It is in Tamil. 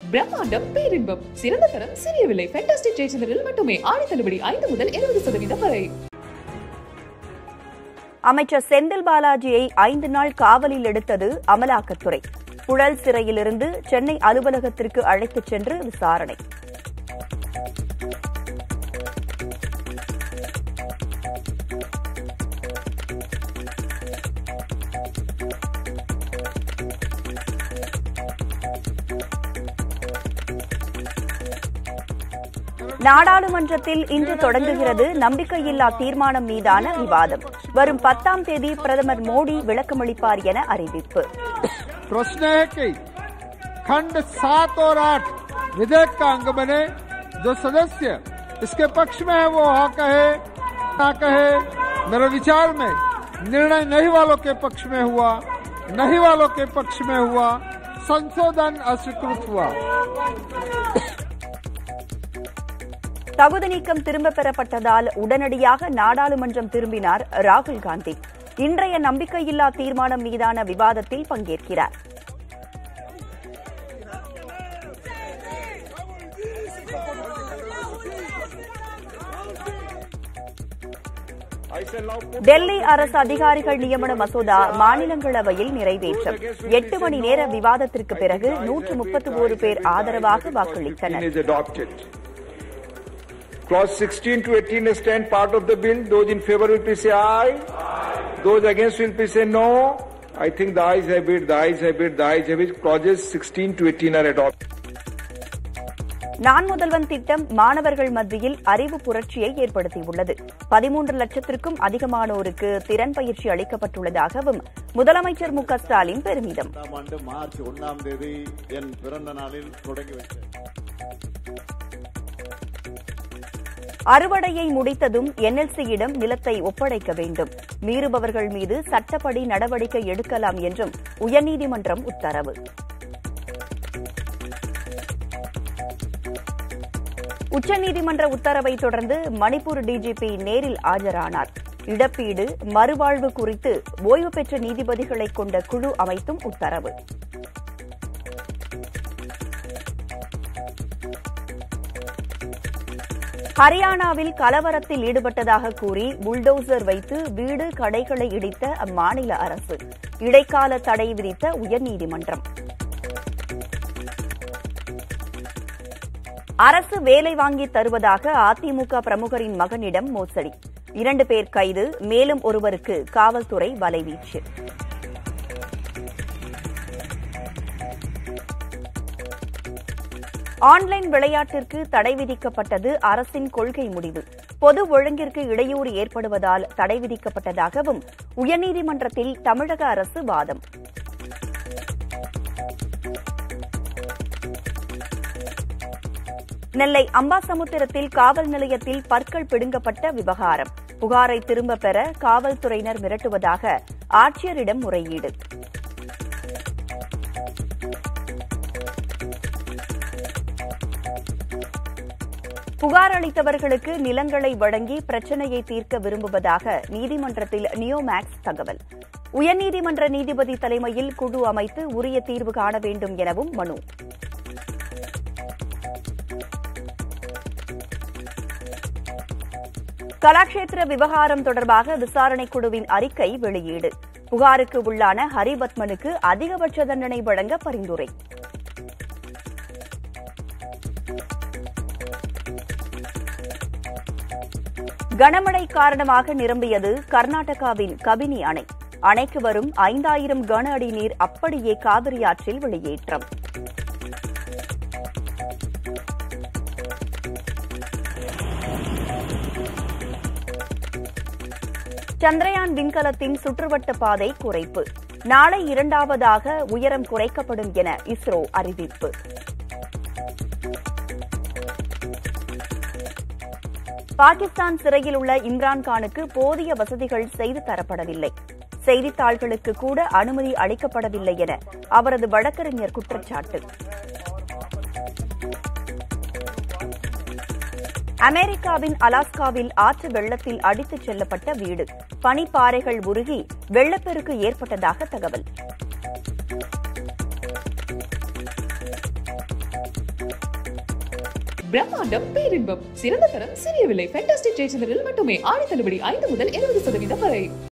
பிரம்மாண்டம் பேரின்பம் சிறந்த தரம் சிறிய விலை ஃபேண்டாஸ்டிக் ஜெயச்சந்திரில் மட்டுமே ஆடி தள்ளுபடி ஐந்து முதல் இருபது சதவீதம் வரை அமைச்சர் செந்தில் பாலாஜியை ஐந்து நாள் காவலில் எடுத்தது அமலாக்கத்துறை புழல் சிறையிலிருந்து சென்னை அலுவலகத்திற்கு அழைத்துச் சென்று விசாரணை நாடாளுமன்றத்தில் இன்று தொடங்குகிறது நம்பிக்கையில்லா தீர்மானம் மீதான விவாதம் வரும் பத்தாம் தேதி பிரதமர் மோடி விளக்கமளிப்பார் என அறிவிப்பு प्रश्न है कि खंड सात और आठ विधेयक का अंग बने जो सदस्य इसके पक्ष में है वो हाँ कहे ना कहे मेरे विचार में निर्णय नहीं वालों के पक्ष में हुआ नहीं वालों के पक्ष में हुआ संशोधन अस्वीकृत हुआ தகுதி நீக்கம் திரும்பப் பெறப்பட்டதால் உடனடியாக நாடாளுமன்றம் திரும்பினார் ராகுல் காந்தி இன்றைய நம்பிக்கையில்லா தீர்மானம் மீதான விவாதத்தில் பங்கேற்கிறார் டெல்லி அரசு அதிகாரிகள் நியமன மசோதா மாநிலங்களவையில் நிறைவேற்றம் எட்டு மணி நேர விவாதத்திற்கு பிறகு நூற்று முப்பத்தி ஒரு பேர் ஆதரவாக வாக்களித்தனர் is adopted. Clause 16 to 18 stand part of the bill. Those in favor will please say aye. Those against will please say no. I think the ayes have it, the ayes have it, the ayes have it. Clauses 16 to 18 are adopted. நான் முதல்வன் திட்டம் மாணவர்கள் மத்தியில் அறிவு புரட்சியை ஏற்படுத்தியுள்ளது பதிமூன்று லட்சத்திற்கும் அதிகமானோருக்கு திறன் பயிற்சி அளிக்கப்பட்டுள்ளதாகவும் முதலமைச்சர் மு க ஸ்டாலின் பெருமிதம் இரண்டாம் ஆண்டு மார்ச் ஒன்னாம் தேதி என் பிறந்த நாளில் தொடங்கி வைத்தேன் அறுவடையை முடித்ததும் என்எல்சியிடம் நிலத்தை ஒப்படைக்க வேண்டும் மீறுபவர்கள் மீது சட்டப்படி நடவடிக்கை எடுக்கலாம் என்றும் உயர்நீதிமன்றம் உத்தரவு உச்சநீதிமன்ற உத்தரவை தொடர்ந்து மணிப்பூர் டிஜிபி நேரில் ஆஜரானார் இழப்பீடு மறுவாழ்வு குறித்து ஓய்வு பெற்ற நீதிபதிகளை கொண்ட குழு அமைத்தும் உத்தரவு ஹரியானாவில் கலவரத்தில் ஈடுபட்டதாக கூறி புல்டோசர் வைத்து வீடு கடைகளை இடித்த அம்மாநில அரசு இடைக்கால தடை விதித்த உயர்நீதிமன்றம் அரசு வேலை வாங்கி தருவதாக அதிமுக பிரமுகரின் மகனிடம் மோசடி இரண்டு பேர் கைது மேலும் ஒருவருக்கு காவல்துறை வலைவீச்சு ஆன்லைன் விளையாட்டிற்கு தடை விதிக்கப்பட்டது அரசின் கொள்கை முடிவு பொது ஒழுங்கிற்கு இடையூறு ஏற்படுவதால் தடை விதிக்கப்பட்டதாகவும் உயர்நீதிமன்றத்தில் தமிழக அரசு வாதம் நெல்லை அம்பாசமுத்திரத்தில் காவல் நிலையத்தில் பற்கள் பிடுங்கப்பட்ட விவகாரம் புகாரை திரும்பப் பெற காவல்துறையினர் மிரட்டுவதாக ஆட்சியரிடம் முறையீடு புகார் அளித்தவர்களுக்கு நிலங்களை வழங்கி பிரச்சனையை தீர்க்க விரும்புவதாக நீதிமன்றத்தில் நியோமேக்ஸ் தகவல் உயர்நீதிமன்ற நீதிபதி தலைமையில் குழு அமைத்து உரிய தீர்வு காண வேண்டும் எனவும் மனு கலாக்ஷேத்திர விவகாரம் தொடர்பாக விசாரணை குழுவின் அறிக்கை வெளியீடு புகாருக்கு உள்ளான ஹரிபத்மனுக்கு அதிகபட்ச தண்டனை வழங்க பரிந்துரை கனமழை காரணமாக நிரம்பியது கர்நாடகாவின் கபினி அணை அணைக்கு வரும் ஐந்தாயிரம் கன அடி நீர் அப்படியே காவிரி ஆற்றில் வெளியேற்றம் சந்திரயான் விண்கலத்தின் சுற்றுவட்ட பாதை குறைப்பு நாளை இரண்டாவதாக உயரம் குறைக்கப்படும் என இஸ்ரோ அறிவிப்பு பாகிஸ்தான் சிறையில் உள்ள இம்ரான்கானுக்கு போதிய வசதிகள் செய்து தரப்படவில்லை செய்தித்தாள்களுக்கு கூட அனுமதி அளிக்கப்படவில்லை என அவரது வழக்கறிஞர் குற்றச்சாட்டு அமெரிக்காவின் அலாஸ்காவில் ஆற்று வெள்ளத்தில் அடித்துச் செல்லப்பட்ட வீடு பனிப்பாறைகள் உருகி வெள்ளப்பெருக்கு ஏற்பட்டதாக தகவல் பிரம்மாண்டம் பேரின்பம் சிறந்த தரம் சிறிய விலை ஃபேண்டாஸ்டிக் ஜெயச்சந்திரில் மட்டுமே ஆடி தள்ளுபடி ஐந்து முதல் இருபது சதவீதம் வரை